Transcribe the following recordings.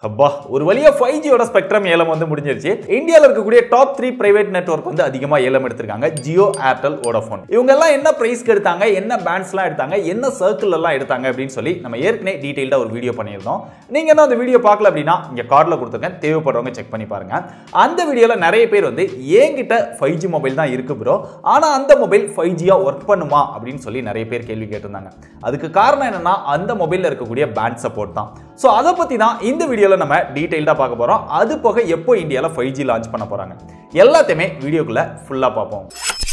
அப்பா ஒரு வழியா ஃபைவ் ஜியோட ஸ்பெக்ட்ரம் ஏலம் வந்து முடிஞ்சிருச்சு இந்தியாவில் இருக்கக்கூடிய டாப் த்ரீ பிரைவேட் நெட்வொர்க் வந்து அதிகமா ஏலம் எடுத்திருக்காங்க ஜியோ ஏர்டெல் வோடஃபோன் இவங்க எல்லாம் என்ன பிரைஸ்க்கு எடுத்தாங்க என்ன பேண்ட்ஸ்லாம் எடுத்தாங்க என்ன சர்க்கிள் எல்லாம் எடுத்தாங்க அப்படின்னு சொல்லி நம்ம ஏற்கனவே டீடைல்டா ஒரு வீடியோ பண்ணியிருந்தோம் நீங்க என்ன அந்த வீடியோ பார்க்கல அப்படின்னா இங்க கார்டில் கொடுத்துருக்கேன் தேவைப்படுறவங்க செக் பண்ணி பாருங்க அந்த வீடியோல நிறைய பேர் வந்து என்கிட்ட ஃபைவ் ஜி மொபைல் தான் இருக்கு ப்ரோ ஆனா அந்த மொபைல் ஃபைவ் ஜியா ஒர்க் பண்ணுமா அப்படின்னு சொல்லி நிறைய பேர் கேள்வி கேட்டிருந்தாங்க அதுக்கு காரணம் என்னன்னா அந்த மொபைல்ல இருக்கக்கூடிய பேண்ட் சப்போர்ட் தான் ஸோ அதை பத்தி தான் இந்த வீடியோல நம்ம டீடைல்டா பார்க்க போறோம் அது போக எப்போ இந்தியாவில் ஃபைவ் ஜி லான்ச் பண்ண போறாங்க எல்லாத்தையுமே வீடியோக்குள்ள ஃபுல்லா பார்ப்போம்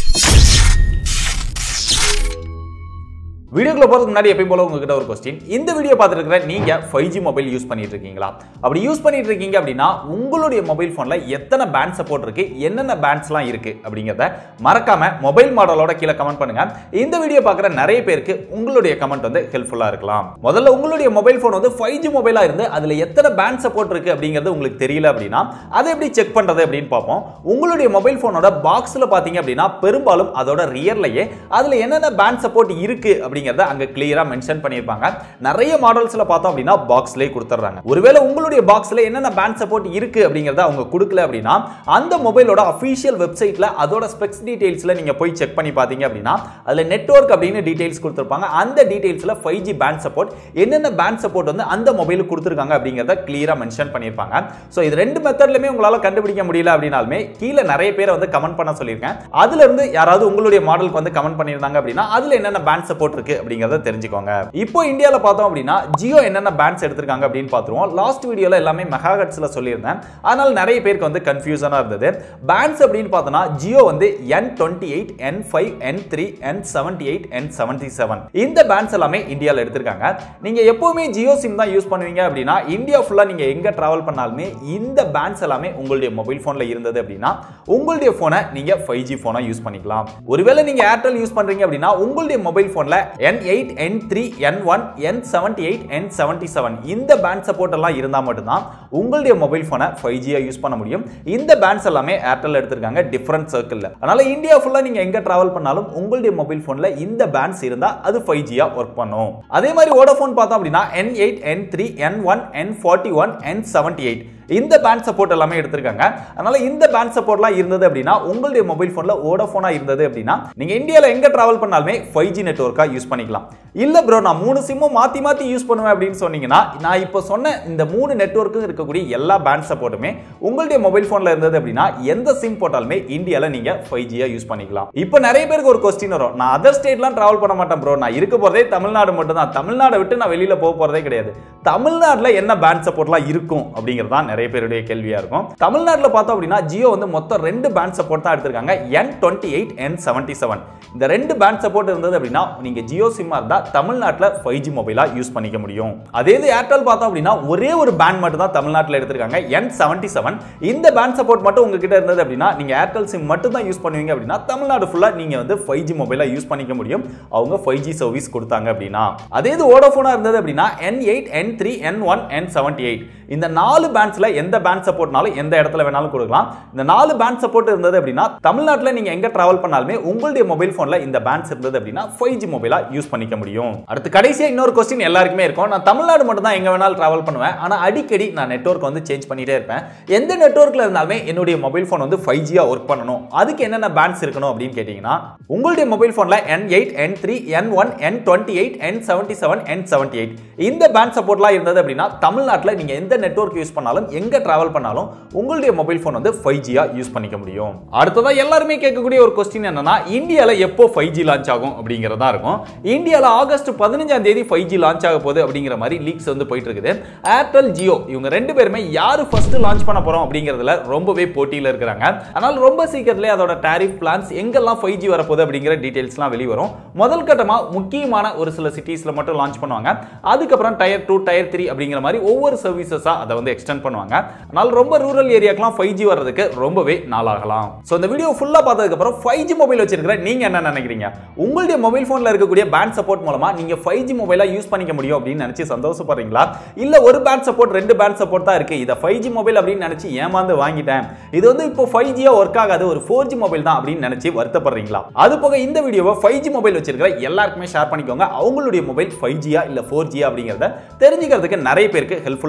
வீடியோக்குள்ள போறதுக்கு முன்னாடி எப்பயும் போல உங்ககிட்ட ஒரு கொஸ்டின் இந்த வீடியோ பார்த்துட்டு இருக்கிற நீங்க ஃபைவ் ஜி மொபைல் யூஸ் பண்ணிட்டு இருக்கீங்களா அப்படி யூஸ் பண்ணிட்டு இருக்கீங்க அப்படின்னா உங்களுடைய மொபைல் போன்ல எத்தனை பேண்ட் சப்போர்ட் இருக்கு என்னென்ன பேண்ட்ஸ்லாம் இருக்கு அப்படிங்கிறத மறக்காம மொபைல் மாடலோட கீழே கமெண்ட் பண்ணுங்க இந்த வீடியோ பார்க்குற நிறைய பேருக்கு உங்களுடைய கமெண்ட் வந்து ஹெல்ப்ஃபுல்லா இருக்கலாம் முதல்ல உங்களுடைய மொபைல் போன் வந்து ஃபைவ் ஜி மொபைலா இருந்து அதுல எத்தனை பேண்ட் சப்போர்ட் இருக்கு அப்படிங்கிறது உங்களுக்கு தெரியல அப்படின்னா அதை எப்படி செக் பண்றது அப்படின்னு பார்ப்போம் உங்களுடைய மொபைல் போனோட பாக்ஸ்ல பாத்தீங்க அப்படின்னா பெரும்பாலும் அதோட ரியர்லயே அதுல என்னென்ன பேண்ட் சப்போர்ட் இருக்கு அப்படிங்கிறத அங்க கிளியரா மென்ஷன் பண்ணியிருப்பாங்க நிறைய மாடல்ஸ்ல பார்த்தோம் அப்படின்னா பாக்ஸ்லயே கொடுத்துட்றாங்க ஒருவேளை உங்களுடைய பாக்ஸ்ல என்னென்ன பேண்ட் சப்போர்ட் இருக்கு அப்படிங்கறத அவங்க கொடுக்கல அப்படின்னா அந்த மொபைலோட அஃபிஷியல் வெப்சைட்ல அதோட ஸ்பெக்ஸ் டீடைல்ஸ்ல நீங்க போய் செக் பண்ணி பார்த்தீங்க அப்படின்னா அதுல நெட்வொர்க் அப்படின்னு டீடைல்ஸ் கொடுத்துருப்பாங்க அந்த டீடைல்ஸ்ல ஃபைவ் ஜி பேண்ட் சப்போர்ட் என்னென்ன பேண்ட் சப்போர்ட் வந்து அந்த மொபைலுக்கு கொடுத்துருக்காங்க அப்படிங்கறத கிளியரா மென்ஷன் பண்ணியிருப்பாங்க ஸோ இது ரெண்டு மெத்தட்லயுமே உங்களால கண்டுபிடிக்க முடியல அப்படின்னாலுமே கீழே நிறைய பேர் வந்து கமெண்ட் பண்ண சொல்லியிருக்கேன் அதுல இருந்து யாராவது உங்களுடைய மாடலுக்கு வந்து கமெண்ட் பண்ணியிருந்தாங்க அப்படின்னா அதுல என்னென்ன பேண்ட் சப்போர்ட் இருக்கு அப்படிங்கறத தெரிஞ்சுக்கோங்க இப்போ இந்தியால பார்த்தோம் அப்படின்னா ஜியோ என்னென்ன பேண்ட்ஸ் எடுத்திருக்காங்க அப்படின்னு பார்த்துருவோம் லாஸ்ட் வீடியோல எல்லாமே மெகாஹட்ஸ்ல சொல்லியிருந்தேன் அதனால நிறைய பேருக்கு வந்து கன்ஃபியூசனா இருந்தது பேண்ட்ஸ் அப்படின்னு பார்த்தோம்னா ஜியோ வந்து N twenty eight N five N three N seventy eight N seventy seven இந்த பேண்ட்ஸ் எல்லாமே இந்தியாவில் எடுத்திருக்காங்க நீங்க எப்பவுமே ஜியோ சிம் தான் யூஸ் பண்ணுவீங்க அப்படின்னா இந்தியா ஃபுல்லா நீங்க எங்க டிராவல் பண்ணாலுமே இந்த பேண்ட்ஸ் எல்லாமே உங்களுடைய மொபைல் போன்ல இருந்தது அப்படின்னா உங்களுடைய போனை நீங்க ஃபைவ் ஜி போனா யூஸ் பண்ணிக்கலாம் ஒருவேளை நீங்க ஏர்டெல் யூஸ் பண்றீங்க அப்படின்னா உங்களுடைய மொபைல் போன்ல N eight N three N one N seventy eight N seventy seven இந்த பேண்ட் சப்போர்ட் எல்லாம் இருந்தால் மட்டும்தான் உங்களுடைய மொபைல் போனை ஃபைவ் ஜியா யூஸ் பண்ண முடியும் இந்த பேண்ட்ஸ் எல்லாமே ஏர்டெல் எடுத்திருக்காங்க டிஃப்ரெண்ட் சர்க்கிளில் அதனால இந்தியா ஃபுல்லாக நீங்கள் எங்கே டிராவல் பண்ணாலும் உங்களுடைய மொபைல் ஃபோனில் இந்த பேண்ட்ஸ் இருந்தால் அது ஃபைவ் ஜியா ஒர்க் பண்ணும் அதே மாதிரி வோடஃபோன் பார்த்தோம் அப்படின்னா N eight N three N one N forty one N seventy eight இந்த பேண்ட் சப்போர்ட் எல்லாமே எடுத்திருக்காங்க அதனால இந்த பேண்ட் சப்போர்ட்லாம் இருந்தது அப்படின்னா உங்களுடைய மொபைல் ஃபோனில் ஓடோஃபோனா இருந்தது அப்படின்னா நீங்க இந்தியாவில் எங்க டிராவல் பண்ணாலுமே ஃபைவ் ஜி நெட்ஒர்க்கா யூஸ் பண்ணிக்கலாம் இல்ல ப்ரோ நான் மூணு சிம்மும் மாத்தி மாத்தி யூஸ் பண்ணுவேன் அப்படின்னு சொன்னீங்கன்னா நான் இப்போ சொன்ன இந்த மூணு நெட்ஒர்க்கும் இருக்கக்கூடிய எல்லா பேண்ட் சப்போர்ட்டுமே உங்களுடைய மொபைல் ஃபோன்ல இருந்தது அப்படின்னா எந்த சிம் போட்டாலுமே இந்தியாவில் நீங்க ஃபைவ் ஜியா யூஸ் பண்ணிக்கலாம் இப்போ நிறைய பேருக்கு ஒரு கொஸ்டின் வரும் நான் அதர் ஸ்டேட்லாம் டிராவல் பண்ண மாட்டேன் ப்ரோ நான் இருக்க போறதே தமிழ்நாடு மட்டும் தான் தமிழ்நாடை விட்டு நான் வெளியில போக போறதே கிடையாது தமிழ்நாட்டில் என்ன பேண்ட் சப்போர்ட்லாம் இருக்கும் அப்படிங்கிறது தான் நிறைய பேருடைய கேள்வியா இருக்கும் தமிழ்நாட்டில் பார்த்தோம் அப்படின்னா ஜியோ வந்து மொத்தம் ரெண்டு பேண்ட் சப்போர்ட் தான் எடுத்திருக்காங்க N twenty eight N seventy seven இந்த ரெண்டு பேண்ட் சப்போர்ட் இருந்தது அப்படின்னா நீங்க ஜியோ சிம்மா இருந்தா தமிழ்நாட்டில் ஃபைவ் ஜி மொபைலா யூஸ் பண்ணிக்க முடியும் அதே இது ஏர்டெல் பார்த்தோம் அப்படின்னா ஒரே ஒரு பேண்ட் மட்டும் தான் தமிழ்நாட்டில் எடுத்திருக்காங்க என் செவன்டி செவன் இந்த பேண்ட் சப்போர்ட் மட்டும் உங்ககிட்ட இருந்தது அப்படின்னா நீங்க ஏர்டெல் சிம் மட்டும் தான் யூஸ் பண்ணுவீங்க அப்படின்னா தமிழ்நாடு ஃபுல்லா நீங்க வந்து ஃபைவ் ஜி மொபைலா யூஸ் பண்ணிக்க முடியும் அவங்க ஃபைவ் ஜி சர்வீஸ் கொடுத்தாங்க அப்படின்னா அதே இது ஓடோஃபோனா இருந்தது அப்படின்னா N eight N three N one N seventy eight இந்த நாலு பேண்ட்ஸ்ல எந்த பேண்ட் சப்போர்ட்னாலும் எந்த இடத்துல வேணாலும் கொடுக்கலாம் இந்த நாலு பேண்ட் சப்போர்ட் இருந்தது அப்படின்னா தமிழ்நாட்டில் நீங்க எங்க டிராவல் பண்ணாலுமே உங்களுடைய மொபைல் போன்ல இந்த பேண்ட்ஸ் இருந்தது அப்படின்னா ஃபைவ் ஜி மொபைலா யூஸ் பண்ணிக்க முடியும் அடுத்து கடைசியா இன்னொரு கொஸ்டின் எல்லாருக்குமே இருக்கும் நான் தமிழ்நாடு மட்டும் தான் எங்க வேணாலும் டிராவல் பண்ணுவேன் ஆனா அடிக்கடி நான் நெட்ஒர்க் வந்து சேஞ்ச் பண்ணிட்டே இருப்பேன் எந்த நெட்ஒர்க்ல இருந்தாலுமே என்னுடைய மொபைல் போன் வந்து ஃபைவ் ஜியா ஒர்க் பண்ணணும் அதுக்கு என்னென்ன பேண்ட்ஸ் இருக்கணும் அப்படின்னு கேட்டீங்கன்னா உங்களுடைய மொபைல் போன்ல N eight N three N one N twenty eight N seventy seven N seventy eight இந்த பேண்ட் சப்போர்ட்லாம் இருந்தது அப்படின்னா தமிழ்நாட்டில் நீங்க எந்த நெட்ஒர்க் யூஸ் பண்ணாலும் எங்க டிராவல் பண்ணாலும் உங்களுடைய மொபைல் போன் வந்து ஃபைவ் ஜியா யூஸ் பண்ணிக்க முடியும் அடுத்ததா எல்லாருமே கேட்கக்கூடிய ஒரு கொஸ்டின் என்னன்னா இந்தியாவில் எப்போ ஃபைவ் ஜி லான்ச் ஆகும் அப்படிங்கிறதா இருக்கும் இந்தியாவில் ஆகஸ்ட் பதினஞ்சாம் தேதி ஃபைவ் ஜி லான்ச் ஆக போகுது அப்படிங்கிற மாதிரி லீக்ஸ் வந்து போயிட்டு இருக்குது ஏர்டெல் ஜியோ இவங்க ரெண்டு பேருமே யாரு ஃபர்ஸ்ட் லான்ச் பண்ண போறோம் அப்படிங்கிறதுல ரொம்பவே போட்டியில் இருக்கிறாங்க அதனால ரொம்ப சீக்கிரத்திலே அதோட டாரிஃப் பிளான்ஸ் எங்கெல்லாம் ஃபைவ் ஜி வரப்போகுது அப்படிங்கிற டீடைல்ஸ்லாம் வெளிவரும் முதல் கட்டமா முக்கியமான ஒரு சில சிட்டிஸ்ல மட்டும் லான்ச் பண்ணுவாங்க அதுக்கப்புறம் டயர் டூ டயர் த்ரீ அப்படிங்கிற மாதிரி ஒவ்வொரு சர்வீசஸா அதை வந்து எக்ஸ்டெண்ட் பண்ணுவாங்க அதனால ரொம்ப ரூரல் ஏரியாக்கெல்லாம் ஃபைவ் ஜி வர்றதுக்கு ரொம்பவே நாளாகலாம் ஸோ இந்த வீடியோ ஃபுல்லா பார்த்ததுக்கு அப்புறம் ஃபைவ் ஜி மொபைல் வச்சிருக்கிற நீங்க என்ன நினைக்கிறீங்க உங்களுடைய மொபைல் போன்ல இருக்கக்கூடிய பேண்ட் சப்போர்ட் மூலமா நீங்க ஃபைவ் ஜி மொபைலா யூஸ் பண்ணிக்க முடியும் அப்படின்னு நினைச்சு சந்தோஷப்படுறீங்களா இல்ல ஒரு பேண்ட் சப்போர்ட் ரெண்டு பேண்ட் சப்போர்ட் தான் இருக்கு இதை ஃபைவ் ஜி மொபைல் அப்படின்னு நினைச்சு ஏமாந்து வாங்கிட்டேன் இது வந்து இப்போ ஃபைவ் ஜியா ஒர்க் ஆகாது ஒரு ஃபோர் ஜி மொபைல் தான் அப்படின்னு நினைச்சு வருத்தப்படுறீங்களா அது போக இந்த வீடியோவை ஃபைவ் ஜி மொபைல் வச்சிருக்கிற எல்லாருக்குமே ஷேர் பண்ணிக்கோங்க அவங்களுடைய மொபைல் ஃபைவ் ஜியா இல்ல ஃபோர் ஜியா அப்படிங்கிறத தெரிஞ்சுக்கிறதுக்கு நிறைய பேருக்கு ஹெல்ப்ஃபுல்லா இருக்கும்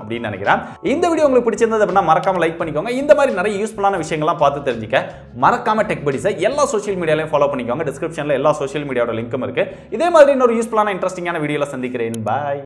அப்படின்னு நினைக்கிறேன் இந்த வீடியோ உங்களுக்கு பிடிச்சிருந்தது அப்படின்னா மறக்காம லைக் பண்ணிக்கோங்க இந்த மாதிரி நிறைய யூஸ்ஃபுல்லான விஷயங்கள்லாம் பார்த்து தெரிஞ்சுக்க மறக்காம டெக் படிஸை எல்லா சோஷியல் மீடியாலையும் ஃபாலோ பண்ணிக்கோங்க டிஸ்கிரிப்ஷனில் எல்லா சோஷியல் மீடியாவோட லிங்க்கும் இருக்கு இதே மாதிரி இன்னொரு யூஸ்ஃபுல்லான இன்ட்ரெஸ்டிங்கான வீடியோவில் சந்திக்கிறேன் பாய்